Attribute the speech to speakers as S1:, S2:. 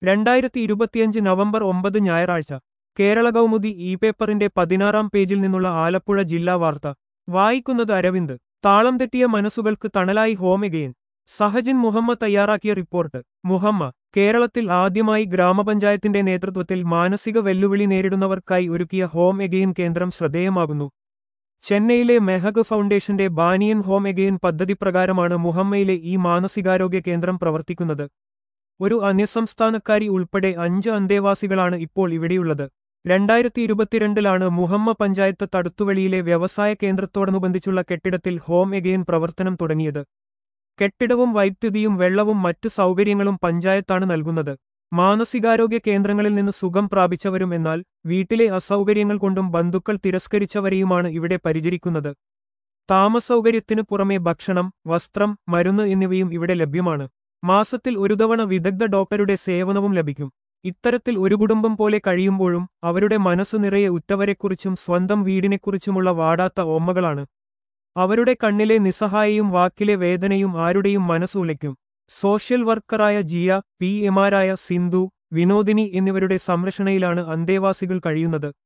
S1: രണ്ടായിരത്തി ഇരുപത്തിയഞ്ച് നവംബർ ഒമ്പത് ഞായറാഴ്ച കേരള കൗമുദി ഇ പേപ്പറിന്റെ പതിനാറാം പേജിൽ നിന്നുള്ള ആലപ്പുഴ ജില്ലാ വാർത്ത വായിക്കുന്നത് അരവിന്ദ് താളം തെറ്റിയ മനസ്സുകൾക്ക് തണലായി ഹോമികയൻ സഹജിൻ മുഹമ്മദ് തയ്യാറാക്കിയ റിപ്പോർട്ട് മുഹമ്മ കേരളത്തിൽ ആദ്യമായി ഗ്രാമപഞ്ചായത്തിന്റെ നേതൃത്വത്തിൽ മാനസിക വെല്ലുവിളി നേരിടുന്നവർക്കായി ഒരുക്കിയ ഹോം എഗെയിൻ കേന്ദ്രം ശ്രദ്ധേയമാകുന്നു ചെന്നൈയിലെ മെഹഗ് ഫൗണ്ടേഷന്റെ ബാനിയൻ ഹോം എഗെയിൻ പദ്ധതി പ്രകാരമാണ് മുഹമ്മയിലെ ഈ മാനസികാരോഗ്യ കേന്ദ്രം പ്രവർത്തിക്കുന്നത് ഒരു അന്യസംസ്ഥാനക്കാരി ഉൾപ്പെടെ അഞ്ച് അന്തേവാസികളാണ് ഇപ്പോൾ ഇവിടെയുള്ളത് രണ്ടായിരത്തി ഇരുപത്തിരണ്ടിലാണ് മുഹമ്മ പഞ്ചായത്ത് തടുത്തുവെളിയിലെ വ്യവസായ കേന്ദ്രത്തോടനുബന്ധിച്ചുള്ള കെട്ടിടത്തിൽ ഹോം എഗെയിൻ പ്രവർത്തനം തുടങ്ങിയത് കെട്ടിടവും വൈദ്യുതിയും വെള്ളവും മറ്റു സൗകര്യങ്ങളും പഞ്ചായത്താണ് നൽകുന്നത് മാനസികാരോഗ്യ കേന്ദ്രങ്ങളിൽ നിന്ന് സുഖം പ്രാപിച്ചവരും എന്നാൽ വീട്ടിലെ അസൗകര്യങ്ങൾ കൊണ്ടും ബന്ധുക്കൾ തിരസ്കരിച്ചവരെയുമാണ് ഇവിടെ പരിചരിക്കുന്നത് താമസൗകര്യത്തിനു പുറമെ ഭക്ഷണം വസ്ത്രം മരുന്ന് എന്നിവയും ഇവിടെ ലഭ്യമാണ് മാസത്തിൽ ഒരു തവണ വിദഗ്ധ ഡോക്ടറുടെ സേവനവും ലഭിക്കും ഇത്തരത്തിൽ ഒരു കുടുംബം പോലെ കഴിയുമ്പോഴും അവരുടെ മനസ്സ് നിറയെ ഉറ്റവരെക്കുറിച്ചും സ്വന്തം വീടിനെക്കുറിച്ചുമുള്ള വാടാത്ത ഓമ്മകളാണ് അവരുടെ കണ്ണിലെ നിസ്സഹായയും വാക്കിലെ വേദനയും ആരുടെയും മനസ്സുലയ്ക്കും സോഷ്യൽ വർക്കറായ ജിയ പി എമാരായ സിന്ധു വിനോദിനി എന്നിവരുടെ സംരക്ഷണയിലാണ് അന്തേവാസികൾ കഴിയുന്നത്